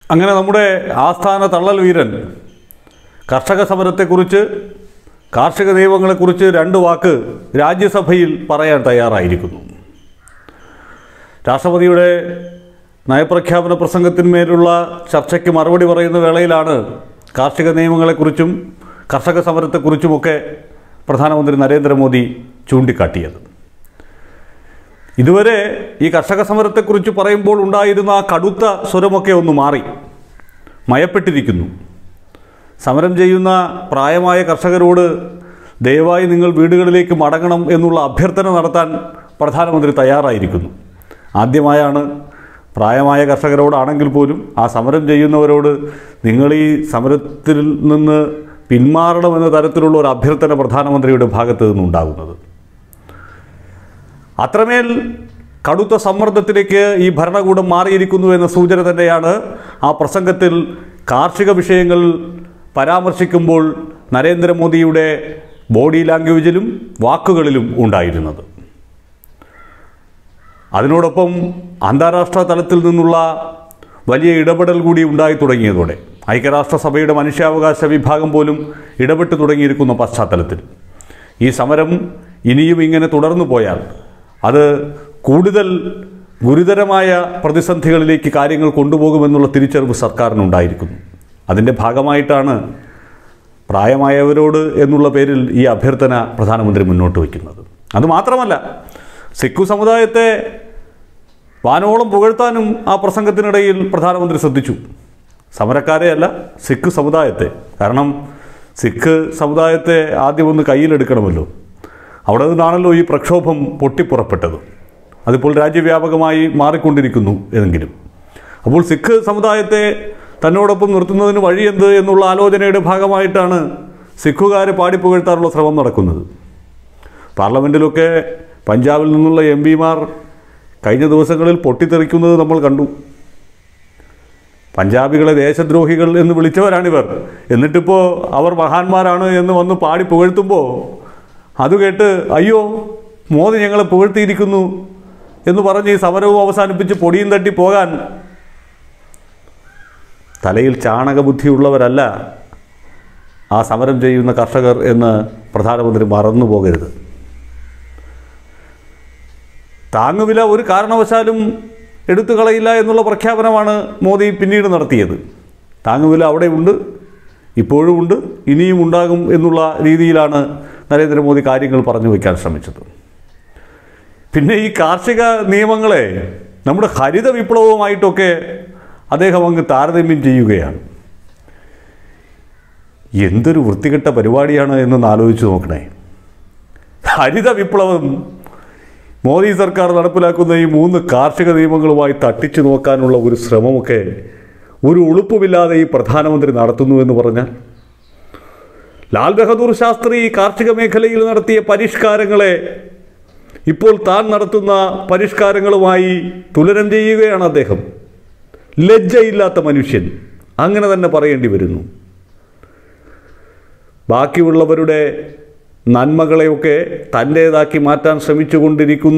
അങ്ങനെ നമ്മുടെ ആസ്ഥാന തള്ളൽ വീരൻ കർഷക സമരത്തെക്കുറിച്ച് കാർഷിക നിയമങ്ങളെക്കുറിച്ച് രണ്ട് വാക്ക് രാജ്യസഭയിൽ പറയാൻ തയ്യാറായിരിക്കുന്നു രാഷ്ട്രപതിയുടെ നയപ്രഖ്യാപന പ്രസംഗത്തിന്മേലുള്ള ചർച്ചയ്ക്ക് മറുപടി പറയുന്ന വേളയിലാണ് കാർഷിക നിയമങ്ങളെക്കുറിച്ചും കർഷക സമരത്തെക്കുറിച്ചുമൊക്കെ പ്രധാനമന്ത്രി നരേന്ദ്രമോദി ചൂണ്ടിക്കാട്ടിയത് ഇതുവരെ ഈ കർഷക സമരത്തെക്കുറിച്ച് പറയുമ്പോൾ ഉണ്ടായിരുന്ന ആ കടുത്ത സ്വരമൊക്കെ ഒന്ന് മാറി മയപ്പെട്ടിരിക്കുന്നു സമരം ചെയ്യുന്ന പ്രായമായ കർഷകരോട് ദയവായി നിങ്ങൾ വീടുകളിലേക്ക് മടങ്ങണം എന്നുള്ള അഭ്യർത്ഥന നടത്താൻ പ്രധാനമന്ത്രി തയ്യാറായിരിക്കുന്നു ആദ്യമായാണ് പ്രായമായ കർഷകരോടാണെങ്കിൽ പോലും ആ സമരം ചെയ്യുന്നവരോട് നിങ്ങൾ ഈ സമരത്തിൽ നിന്ന് പിന്മാറണമെന്ന തരത്തിലുള്ള ഒരു അഭ്യർത്ഥന പ്രധാനമന്ത്രിയുടെ ഭാഗത്ത് നിന്നുണ്ടാകുന്നത് അത്രമേൽ കടുത്ത സമ്മർദ്ദത്തിലേക്ക് ഈ ഭരണകൂടം മാറിയിരിക്കുന്നു എന്ന സൂചന തന്നെയാണ് ആ പ്രസംഗത്തിൽ കാർഷിക വിഷയങ്ങൾ പരാമർശിക്കുമ്പോൾ നരേന്ദ്രമോദിയുടെ ബോഡി ലാംഗ്വേജിലും വാക്കുകളിലും ഉണ്ടായിരുന്നത് അതിനോടൊപ്പം അന്താരാഷ്ട്ര തലത്തിൽ നിന്നുള്ള വലിയ ഇടപെടൽ കൂടി ഉണ്ടായി തുടങ്ങിയതോടെ ഐക്യരാഷ്ട്രസഭയുടെ മനുഷ്യാവകാശ വിഭാഗം പോലും ഇടപെട്ട് തുടങ്ങിയിരിക്കുന്ന പശ്ചാത്തലത്തിൽ ഈ സമരം ഇനിയും ഇങ്ങനെ തുടർന്നു പോയാൽ അത് കൂടുതൽ ഗുരുതരമായ പ്രതിസന്ധികളിലേക്ക് കാര്യങ്ങൾ കൊണ്ടുപോകുമെന്നുള്ള തിരിച്ചറിവ് സർക്കാരിനുണ്ടായിരിക്കുന്നു അതിൻ്റെ ഭാഗമായിട്ടാണ് പ്രായമായവരോട് എന്നുള്ള പേരിൽ ഈ അഭ്യർത്ഥന പ്രധാനമന്ത്രി മുന്നോട്ട് വയ്ക്കുന്നത് അതുമാത്രമല്ല സിഖു സമുദായത്തെ വാനോളം പുകഴ്ത്താനും ആ പ്രസംഗത്തിനിടയിൽ പ്രധാനമന്ത്രി ശ്രദ്ധിച്ചു സമരക്കാരെയല്ല സിഖ് സമുദായത്തെ കാരണം സിഖ് സമുദായത്തെ ആദ്യം ഒന്ന് കയ്യിലെടുക്കണമല്ലോ അവിടെ നിന്നാണല്ലോ ഈ പ്രക്ഷോഭം പൊട്ടിപ്പുറപ്പെട്ടത് അതിപ്പോൾ രാജ്യവ്യാപകമായി മാറിക്കൊണ്ടിരിക്കുന്നു എങ്കിലും അപ്പോൾ സിഖ് സമുദായത്തെ തന്നോടൊപ്പം നിർത്തുന്നതിന് വഴിയെന്ത് എന്നുള്ള ആലോചനയുടെ ഭാഗമായിട്ടാണ് സിഖുകാരെ പാടിപ്പുകഴ്ത്താനുള്ള ശ്രമം നടക്കുന്നത് പാർലമെൻറ്റിലൊക്കെ പഞ്ചാബിൽ നിന്നുള്ള എം പിമാർ കഴിഞ്ഞ ദിവസങ്ങളിൽ പൊട്ടിത്തെറിക്കുന്നത് നമ്മൾ കണ്ടു പഞ്ചാബികളെ ദേശദ്രോഹികൾ എന്ന് വിളിച്ചവരാണിവർ എന്നിട്ടിപ്പോൾ അവർ മഹാന്മാരാണ് എന്ന് വന്ന് പാടി പുകഴ്ത്തുമ്പോൾ അത് കേട്ട് അയ്യോ മോദി ഞങ്ങളെ പുകഴ്ത്തിയിരിക്കുന്നു എന്ന് പറഞ്ഞ് ഈ സമരവും അവസാനിപ്പിച്ച് പൊടിയും തട്ടി പോകാൻ തലയിൽ ചാണകബുദ്ധിയുള്ളവരല്ല ആ സമരം ചെയ്യുന്ന കർഷകർ എന്ന് പ്രധാനമന്ത്രി മറന്നു പോകരുത് താങ്ങുവില ഒരു കാരണവശാലും എടുത്തു കളയില്ല എന്നുള്ള പ്രഖ്യാപനമാണ് മോദി പിന്നീട് നടത്തിയത് താങ്ങുവില അവിടെ ഉണ്ട് ഇപ്പോഴും ഉണ്ട് ഇനിയും ഉണ്ടാകും എന്നുള്ള രീതിയിലാണ് നരേന്ദ്രമോദി കാര്യങ്ങൾ പറഞ്ഞു വയ്ക്കാൻ ശ്രമിച്ചത് പിന്നെ ഈ കാർഷിക നിയമങ്ങളെ നമ്മുടെ ഹരിത വിപ്ലവവുമായിട്ടൊക്കെ അദ്ദേഹം അങ്ങ് താരതമ്യം ചെയ്യുകയാണ് എന്തൊരു വൃത്തികെട്ട പരിപാടിയാണ് എന്നൊന്ന് ആലോചിച്ച് നോക്കണേ ഹരിത വിപ്ലവം മോദി സർക്കാർ നടപ്പിലാക്കുന്ന ഈ മൂന്ന് കാർഷിക നിയമങ്ങളുമായി തട്ടിച്ചു നോക്കാനുള്ള ഒരു ശ്രമമൊക്കെ ഒരു ഉളുപ്പുമില്ലാതെ ഈ പ്രധാനമന്ത്രി നടത്തുന്നു എന്ന് പറഞ്ഞാൽ ലാൽ ബഹദൂർ ശാസ്ത്രി കാർഷിക മേഖലയിൽ നടത്തിയ പരിഷ്കാരങ്ങളെ ഇപ്പോൾ താൻ നടത്തുന്ന പരിഷ്കാരങ്ങളുമായി തുലനം ചെയ്യുകയാണ് അദ്ദേഹം ലജ്ജയില്ലാത്ത മനുഷ്യൻ അങ്ങനെ തന്നെ പറയേണ്ടി വരുന്നു ബാക്കിയുള്ളവരുടെ നന്മകളെയൊക്കെ തൻ്റേതാക്കി മാറ്റാൻ ശ്രമിച്ചുകൊണ്ടിരിക്കുന്ന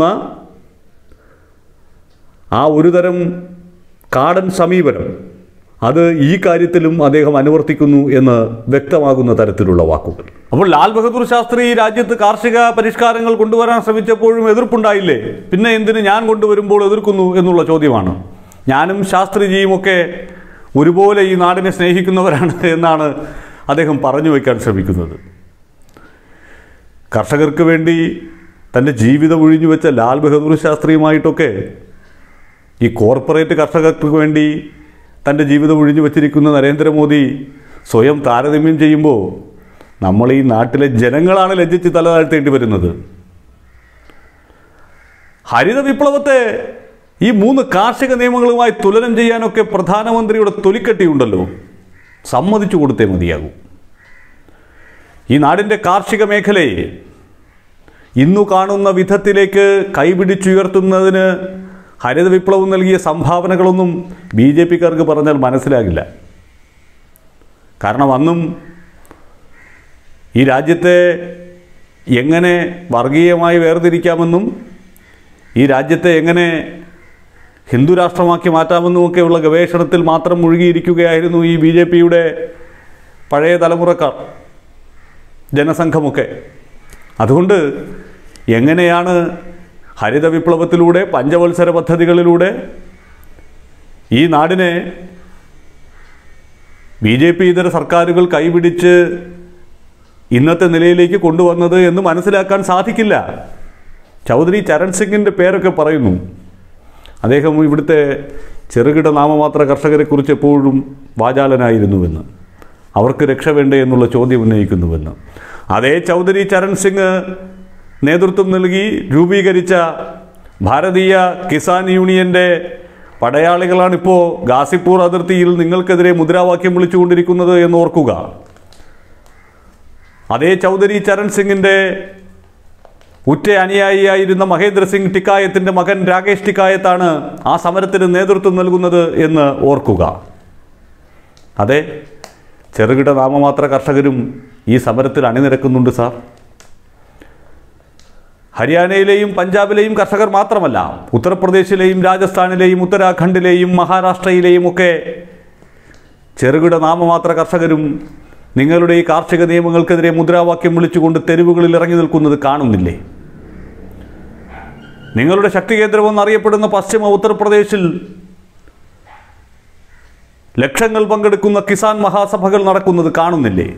ആ ഒരു തരം കാടൻ സമീപനം അത് ഈ കാര്യത്തിലും അദ്ദേഹം അനുവർത്തിക്കുന്നു എന്ന് വ്യക്തമാകുന്ന തരത്തിലുള്ള വാക്കുകൾ അപ്പോൾ ലാൽ ബഹദൂർ ശാസ്ത്രി ഈ രാജ്യത്ത് കാർഷിക പരിഷ്കാരങ്ങൾ കൊണ്ടുവരാൻ ശ്രമിച്ചപ്പോഴും എതിർപ്പുണ്ടായില്ലേ പിന്നെ എന്തിന് ഞാൻ കൊണ്ടുവരുമ്പോൾ എതിർക്കുന്നു എന്നുള്ള ചോദ്യമാണ് ഞാനും ശാസ്ത്രിജിയും ഒക്കെ ഒരുപോലെ ഈ നാടിനെ സ്നേഹിക്കുന്നവരാണ് എന്നാണ് അദ്ദേഹം പറഞ്ഞു വയ്ക്കാൻ ശ്രമിക്കുന്നത് കർഷകർക്ക് വേണ്ടി തൻ്റെ ജീവിതം ഒഴിഞ്ഞു വെച്ച ലാൽ ബഹദൂർ ശാസ്ത്രിയുമായിട്ടൊക്കെ ഈ കോർപ്പറേറ്റ് കർഷകർക്ക് വേണ്ടി തൻ്റെ ജീവിതം ഒഴിഞ്ഞു വച്ചിരിക്കുന്ന നരേന്ദ്രമോദി സ്വയം താരതമ്യം ചെയ്യുമ്പോൾ നമ്മൾ ഈ നാട്ടിലെ ജനങ്ങളാണ് ലജ്ജിച്ച് തല താഴ്ത്തേണ്ടി വരുന്നത് ഹരിത വിപ്ലവത്തെ ഈ മൂന്ന് കാർഷിക നിയമങ്ങളുമായി തുലനം ചെയ്യാനൊക്കെ പ്രധാനമന്ത്രിയുടെ തൊലിക്കട്ടിയുണ്ടല്ലോ സമ്മതിച്ചു കൊടുത്തേ മതിയാകൂ ഈ നാടിൻ്റെ കാർഷിക മേഖലയെ ഇന്നു കാണുന്ന വിധത്തിലേക്ക് കൈപിടിച്ചുയർത്തുന്നതിന് ഹരിത വിപ്ലവം നൽകിയ സംഭാവനകളൊന്നും ബി ജെ പിക്കാർക്ക് പറഞ്ഞാൽ മനസ്സിലാകില്ല കാരണം അന്നും ഈ രാജ്യത്തെ എങ്ങനെ വർഗീയമായി വേർതിരിക്കാമെന്നും ഈ രാജ്യത്തെ എങ്ങനെ ഹിന്ദു രാഷ്ട്രമാക്കി മാറ്റാമെന്നുമൊക്കെയുള്ള ഗവേഷണത്തിൽ മാത്രം മുഴുകിയിരിക്കുകയായിരുന്നു ഈ ബി ജെ പിയുടെ പഴയ തലമുറക്കാർ ജനസംഘമൊക്കെ അതുകൊണ്ട് എങ്ങനെയാണ് ഹരിത വിപ്ലവത്തിലൂടെ പഞ്ചവത്സര പദ്ധതികളിലൂടെ ഈ നാടിനെ ബി ജെ പി ഇതര സർക്കാരുകൾ കൈപിടിച്ച് ഇന്നത്തെ നിലയിലേക്ക് കൊണ്ടുവന്നത് എന്ന് മനസ്സിലാക്കാൻ സാധിക്കില്ല ചൗധരി ചരൺ സിംഗിൻ്റെ പേരൊക്കെ പറയുന്നു അദ്ദേഹം ഇവിടുത്തെ ചെറുകിട നാമമാത്ര കർഷകരെക്കുറിച്ച് എപ്പോഴും വാചാലനായിരുന്നുവെന്ന് അവർക്ക് രക്ഷ വേണ്ടേ എന്നുള്ള ചോദ്യം ഉന്നയിക്കുന്നുവെന്ന് അതേ ചൗധരി ചരൺ സിംഗ് നേതൃത്വം നൽകി രൂപീകരിച്ച ഭാരതീയ കിസാൻ യൂണിയൻ്റെ പടയാളികളാണിപ്പോൾ ഗാസിപ്പൂർ അതിർത്തിയിൽ നിങ്ങൾക്കെതിരെ മുദ്രാവാക്യം വിളിച്ചുകൊണ്ടിരിക്കുന്നത് എന്ന് ഓർക്കുക അതേ ചൗധരി ചരൺ സിംഗിൻ്റെ ഉറ്റ അനുയായിയായിരുന്ന മഹേന്ദ്ര സിംഗ് ടിക്കായത്തിൻ്റെ മകൻ രാകേഷ് ടിക്കായത്താണ് ആ സമരത്തിന് നേതൃത്വം നൽകുന്നത് എന്ന് ഓർക്കുക അതെ ചെറുകിട നാമമാത്ര കർഷകരും ഈ സമരത്തിൽ അണിനിരക്കുന്നുണ്ട് സാർ ഹരിയാനയിലെയും പഞ്ചാബിലെയും കർഷകർ മാത്രമല്ല ഉത്തർപ്രദേശിലെയും രാജസ്ഥാനിലെയും ഉത്തരാഖണ്ഡിലെയും മഹാരാഷ്ട്രയിലെയും ഒക്കെ ചെറുകിട നാമമാത്ര കർഷകരും നിങ്ങളുടെ ഈ കാർഷിക നിയമങ്ങൾക്കെതിരെ മുദ്രാവാക്യം വിളിച്ചുകൊണ്ട് തെരുവുകളിൽ ഇറങ്ങി നിൽക്കുന്നത് കാണുന്നില്ലേ നിങ്ങളുടെ ശക്തി കേന്ദ്രമെന്നറിയപ്പെടുന്ന പശ്ചിമ ഉത്തർപ്രദേശിൽ ലക്ഷങ്ങൾ പങ്കെടുക്കുന്ന കിസാൻ മഹാസഭകൾ നടക്കുന്നത് കാണുന്നില്ലേ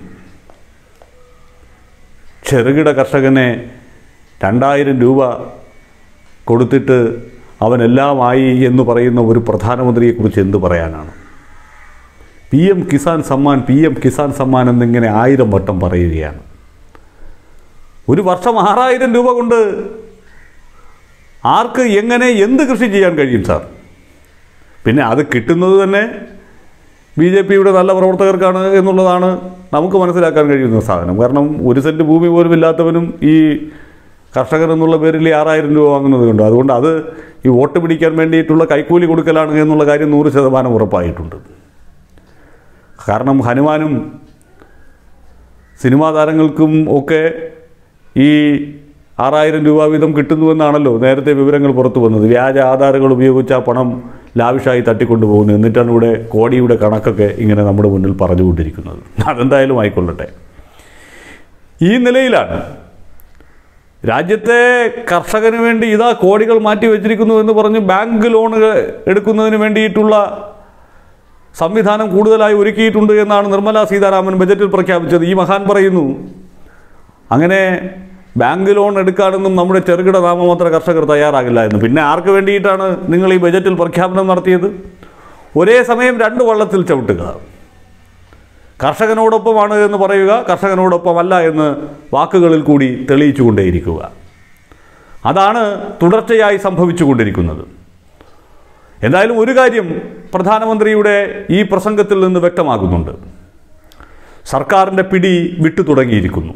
ചെറുകിട കർഷകനെ രണ്ടായിരം രൂപ കൊടുത്തിട്ട് അവനെല്ലാമായി എന്ന് പറയുന്ന ഒരു പ്രധാനമന്ത്രിയെക്കുറിച്ച് എന്ത് പറയാനാണ് P M Kisan Samman P M Kisan Samman എന്നിങ്ങനെ ആയിരം വട്ടം പറയുകയാണ് ഒരു വർഷം ആറായിരം രൂപ കൊണ്ട് ആർക്ക് എങ്ങനെ എന്ത് കൃഷി ചെയ്യാൻ കഴിയും സാർ പിന്നെ അത് കിട്ടുന്നത് തന്നെ ബി ജെ പിയുടെ നല്ല പ്രവർത്തകർക്കാണ് എന്നുള്ളതാണ് നമുക്ക് മനസ്സിലാക്കാൻ കഴിയുന്ന സാധനം കാരണം ഒരു സെൻറ്റ് ഭൂമി പോലും ഇല്ലാത്തവനും ഈ കർഷകർ എന്നുള്ള പേരിൽ ഈ ആറായിരം രൂപ വാങ്ങുന്നത് കണ്ടു അതുകൊണ്ട് അത് ഈ വോട്ട് പിടിക്കാൻ വേണ്ടിയിട്ടുള്ള കൈക്കൂലി കൊടുക്കലാണ് എന്നുള്ള കാര്യം നൂറ് ശതമാനം ഉറപ്പായിട്ടുണ്ട് കാരണം ഹനുമാനും സിനിമാ താരങ്ങൾക്കും ഒക്കെ ഈ ആറായിരം രൂപ വീതം കിട്ടുന്നുവെന്നാണല്ലോ നേരത്തെ വിവരങ്ങൾ പുറത്തു വന്നത് വ്യാജ ആധാരങ്ങൾ ഉപയോഗിച്ച് ആ പണം ലാവിഷായി തട്ടിക്കൊണ്ടുപോകുന്നു എന്നിട്ടാണ് ഇവിടെ കോടിയുടെ കണക്കൊക്കെ ഇങ്ങനെ നമ്മുടെ മുന്നിൽ പറഞ്ഞുകൊണ്ടിരിക്കുന്നത് അതെന്തായാലും ആയിക്കൊള്ളട്ടെ ഈ നിലയിലാണ് രാജ്യത്തെ കർഷകന് വേണ്ടി ഇതാ കോടികൾ മാറ്റി വെച്ചിരിക്കുന്നു എന്ന് പറഞ്ഞ് ബാങ്ക് ലോൺ എടുക്കുന്നതിന് വേണ്ടിയിട്ടുള്ള സംവിധാനം കൂടുതലായി ഒരുക്കിയിട്ടുണ്ട് എന്നാണ് നിർമ്മല സീതാരാമൻ ബജറ്റിൽ പ്രഖ്യാപിച്ചത് ഈ മഹാൻ പറയുന്നു അങ്ങനെ ബാങ്ക് ലോൺ എടുക്കാനൊന്നും നമ്മുടെ ചെറുകിട നാമമാത്ര കർഷകർ തയ്യാറാകില്ല എന്ന് പിന്നെ ആർക്ക് വേണ്ടിയിട്ടാണ് നിങ്ങൾ ഈ ബജറ്റിൽ പ്രഖ്യാപനം നടത്തിയത് ഒരേ സമയം രണ്ട് വള്ളത്തിൽ ചവിട്ടുക കർഷകനോടൊപ്പമാണ് എന്ന് പറയുക കർഷകനോടൊപ്പമല്ല എന്ന് വാക്കുകളിൽ കൂടി തെളിയിച്ചുകൊണ്ടേയിരിക്കുക അതാണ് തുടർച്ചയായി സംഭവിച്ചുകൊണ്ടിരിക്കുന്നത് എന്തായാലും ഒരു കാര്യം പ്രധാനമന്ത്രിയുടെ ഈ പ്രസംഗത്തിൽ നിന്ന് വ്യക്തമാകുന്നുണ്ട് സർക്കാരിൻ്റെ പിടി വിട്ടു തുടങ്ങിയിരിക്കുന്നു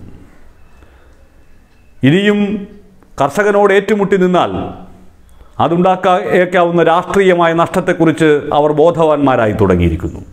ഇനിയും കർഷകനോട് ഏറ്റുമുട്ടി നിന്നാൽ അതുണ്ടാക്കാവുന്ന രാഷ്ട്രീയമായ നഷ്ടത്തെക്കുറിച്ച് അവർ ബോധവാന്മാരായി തുടങ്ങിയിരിക്കുന്നു